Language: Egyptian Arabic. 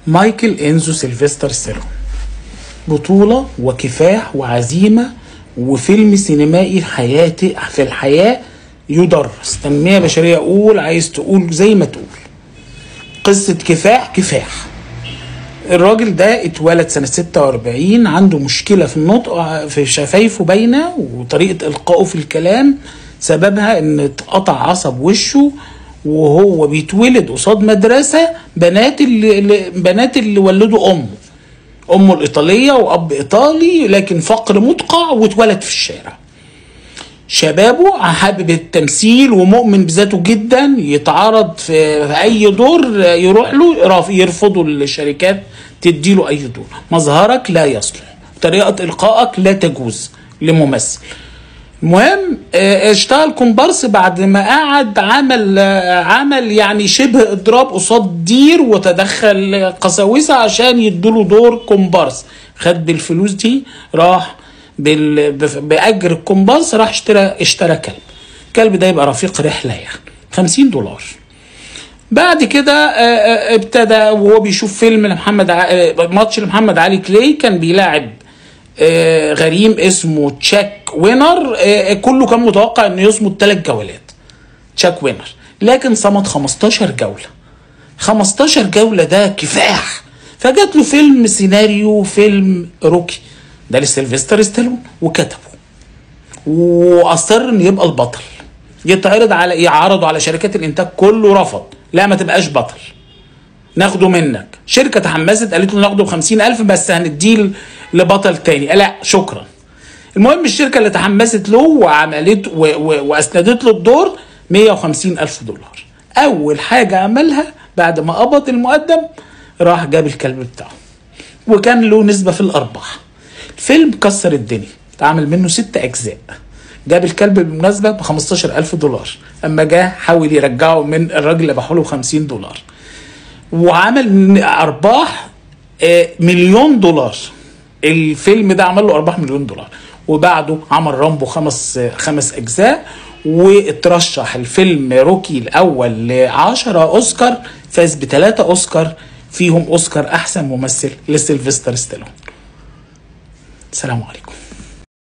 مايكل انزو سيلفستر ستالون بطولة وكفاح وعزيمة وفيلم سينمائي حياتي في الحياة يدرس تنمية بشرية قول عايز تقول زي ما تقول قصة كفاح كفاح الراجل ده اتولد سنة 46 عنده مشكلة في النطق في شفايفه باينة وطريقة إلقائه في الكلام سببها إن اتقطع عصب وشه وهو بيتولد قصاد مدرسة بنات اللي اللي- بنات اللي ولدوا أمه أمه الإيطالية وأب إيطالي لكن فقر مدقع واتولد في الشارع شبابه حابب التمثيل ومؤمن بذاته جدا يتعرض في في اي دور يروح له يرف- يرفضوا الشركات تديله اي دور مظهرك لا يصلح طريقه القائك لا تجوز لممثل المهم آه، اشتغل كومبارس بعد ما قعد عمل آه، عمل يعني شبه اضراب قصاد دير وتدخل قساوسه عشان يدوله دور كومبارس خد بالفلوس دي راح بال... بف- باجر الكومبارس راح اشترى اشترى كلب الكلب ده يبقى رفيق رحله يعني 50 دولار بعد كده آه، آه، ابتدى وهو بيشوف فيلم لمحمد ع... آه، ماتش لمحمد علي كلاي كان بيلاعب آه، غريم اسمه تشاك وينر آه، كله كان متوقع انه يصمد ثلاث جولات تشاك وينر لكن صمد 15 جوله 15 جوله ده كفاح فجات له فيلم سيناريو فيلم روكي ده لسيلفستر ستالون وكتبه واصر ان يبقى البطل يتعرض على يعرضوا على شركات الانتاج كله رفض لا ما تبقاش بطل ناخده منك شركة تحمست قالت له ناخده بخمسين ألف بس هنديه ل- لبطل تاني لا شكرا المهم الشركة اللي تحمست له وعملت و و وأسندت له الدور 150 ألف دولار أول حاجة عملها بعد ما قبض المقدم راح جاب الكلب بتاعه وكان له نسبة في الأرباح الفيلم كسر الدنيا اتعمل منه ست أجزاء جاب الكلب بالمناسبة ب 15 ألف دولار أما جه حاول يرجعه من الراجل اللي باعه 50 دولار وعمل ارباح آه، مليون دولار الفيلم ده عمل له ارباح مليون دولار وبعده عمل رامبو خمس آه، خمس اجزاء واترشح الفيلم روكي الاول ل 10 اوسكار فاز بثلاثه اوسكار فيهم اوسكار احسن ممثل لسيلفستر ستالون السلام عليكم